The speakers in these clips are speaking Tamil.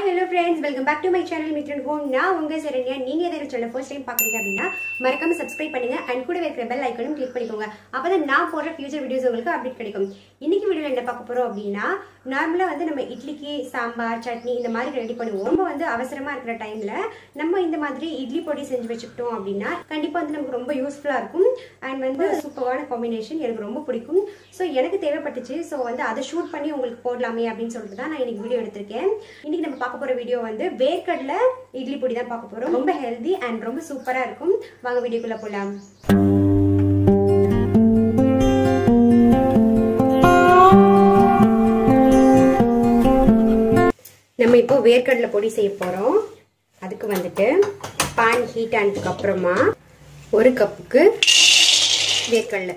hello friends welcome back to my channel Mithran home நான் உங்க சரண்யா நீங்க எதாவது சேனல் ஃபர்ஸ்ட் டைம் பாக்குறீங்க அப்படின்னா மறக்காம சப்ஸ்கிரைப் பண்ணுங்க அண்ட் கூட வைக்கிற பெல் ஐக்கனும் கிளிக் பண்ணிக்கோங்க அப்பதான் நான் போடுற ஃபியூச்சர் வீடியோஸ் உங்களுக்கு அப்டேட் கிடைக்கும் இன்னைக்கு வீடியோல என்ன பார்க்க போறோம் அப்படின்னா நார்மலா வந்து நம்ம இட்லிக்கு சாம்பார் சட்னி இந்த மாதிரி ரெடி பண்ணுவோம் ரொம்ப வந்து அவசரமா இருக்கிற டைம்ல நம்ம இந்த மாதிரி இட்லி பொடி செஞ்சு வச்சுக்கிட்டோம் அப்படின்னா கண்டிப்பா வந்து நமக்கு ரொம்ப யூஸ்ஃபுல்லா இருக்கும் அண்ட் வந்து சூப்பரான காம்பினேஷன் எனக்கு ரொம்ப பிடிக்கும் ஸோ எனக்கு தேவைப்பட்டுச்சு ஸோ வந்து அதை ஷூட் பண்ணி உங்களுக்கு போடலாமே அப்படின்னு சொல்லிட்டு தான் நான் இன்னைக்கு வீடியோ எடுத்திருக்கேன் இன்னைக்கு நம்ம பார்க்க போற வீடியோ வந்து வேர்க்கடல இட்லி பொடி தான் பார்க்க போறோம் ரொம்ப ஹெல்தி அண்ட் ரொம்ப சூப்பரா இருக்கும் வாங்க வீடியோக்குள்ள போலாம் நம்ம இப்போ வேர்க்கடலை பொடி செய்ய போறோம் அதுக்கு வந்துட்டு பான் ஹீட் ஆனதுக்கு அப்புறமா ஒரு கப்புக்கு வேர்க்கடலை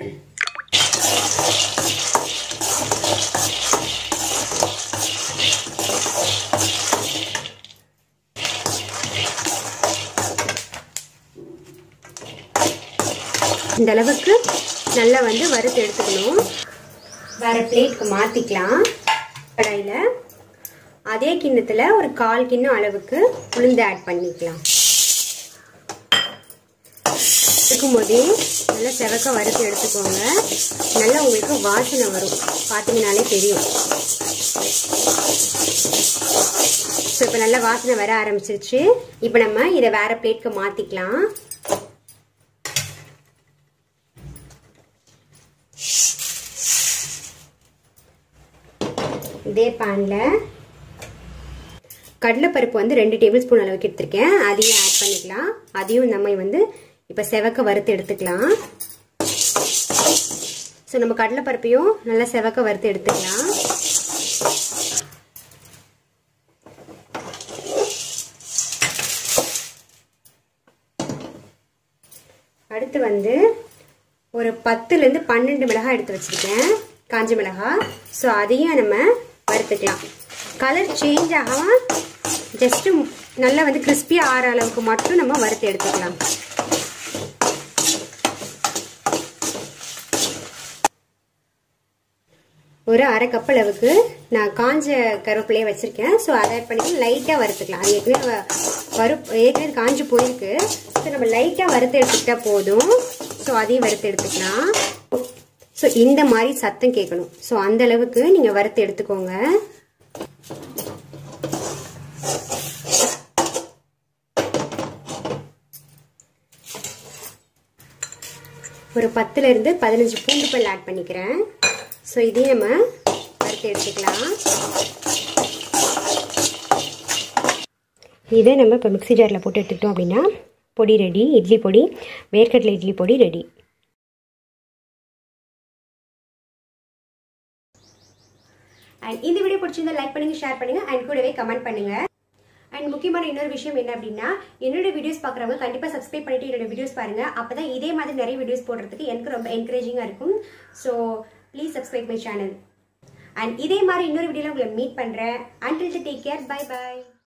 இந்த அளவுக்கு நல்லா வந்து வறுத்து எடுத்துக்கணும் வேற பிளேட்க்கு மாத்திக்கலாம் கடாயில அதே கிண்ணத்துல ஒரு கால் கிண்ணம் அளவுக்கு உளுந்து ஆட் பண்ணிக்கலாம் இருக்கும்போதே நல்லா செவக்க வறுத்து எடுத்துக்கோங்க நல்லா உங்களுக்கு வாசனை வரும் பார்த்தீங்கனாலே தெரியும் ஸோ இப்போ நல்லா வாசனை வர ஆரம்பிச்சிருச்சு இப்போ நம்ம இதை வேற பிளேட்க்கு மாத்திக்கலாம் இதே பேனில் கடலைப்பருப்பு வந்து ரெண்டு டேபிள் ஸ்பூன் அளவுக்கு எடுத்திருக்கேன் அதையும் ஆட் பண்ணிக்கலாம் அதையும் நம்ம வந்து இப்போ செவக்க வறுத்து எடுத்துக்கலாம் ஸோ நம்ம கடலைப்பருப்பையும் நல்லா செவக்க வறுத்து எடுத்துக்கலாம் அடுத்து வந்து ஒரு பத்துலேருந்து பன்னெண்டு மிளகாய் எடுத்து வச்சுருக்கேன் காஞ்ச மிளகாய் ஸோ அதையும் நம்ம வறுத்துக்கலாம் கலர் சேஞ்ச் ஆகாம ஜஸ்ட்டு நல்லா வந்து கிறிஸ்பியாக ஆற அளவுக்கு மட்டும் நம்ம வறுத்து எடுத்துக்கலாம் ஒரு அரை கப் அளவுக்கு நான் காஞ்ச கருவேப்பிலையே வச்சுருக்கேன் ஸோ அதை ஆட் பண்ணி லைட்டாக வறுத்துக்கலாம் அது ஏற்கனவே வறு ஏற்கனவே காஞ்சு போயிருக்கு ஸோ நம்ம லைட்டாக வறுத்து எடுத்துக்கிட்டா போதும் ஸோ அதையும் வறுத்து எடுத்துக்கலாம் ஸோ இந்த மாதிரி சத்தம் கேட்கணும் ஸோ அந்த அளவுக்கு நீங்கள் வறுத்து எடுத்துக்கோங்க ஒரு பத்துல இருந்து பதினஞ்சு பூண்டு பல் ஆட் பண்ணிக்கிறேன் ஸோ இதையும் நம்ம வறுத்து எடுத்துக்கலாம் இதை நம்ம இப்போ மிக்சி ஜாரில் போட்டு எடுத்துக்கிட்டோம் அப்படின்னா பொடி ரெடி இட்லி பொடி வேர்க்கடலை இட்லி பொடி ரெடி அண்ட் இந்த வீடியோ பிடிச்சிருந்தா லைக் பண்ணுங்க ஷேர் பண்ணுங்க அண்ட் கூடவே கமெண்ட் பண்ணுங்க அண்ட் முக்கியமான இன்னொரு விஷயம் என்ன அப்படின்னா என்னோட வீடியோஸ் பார்க்குறவங்க கண்டிப்பாக சப்ஸ்கிரைப் பண்ணிட்டு என்னோட வீடியோஸ் பாருங்க அப்பதான் இதே மாதிரி நிறைய வீடியோஸ் போடுறதுக்கு எனக்கு ரொம்ப என்கரேஜிங்காக இருக்கும் so please subscribe my channel and இதே மாதிரி இன்னொரு வீடியோவில் உங்களை மீட் பண்ணுறேன் until to take care bye bye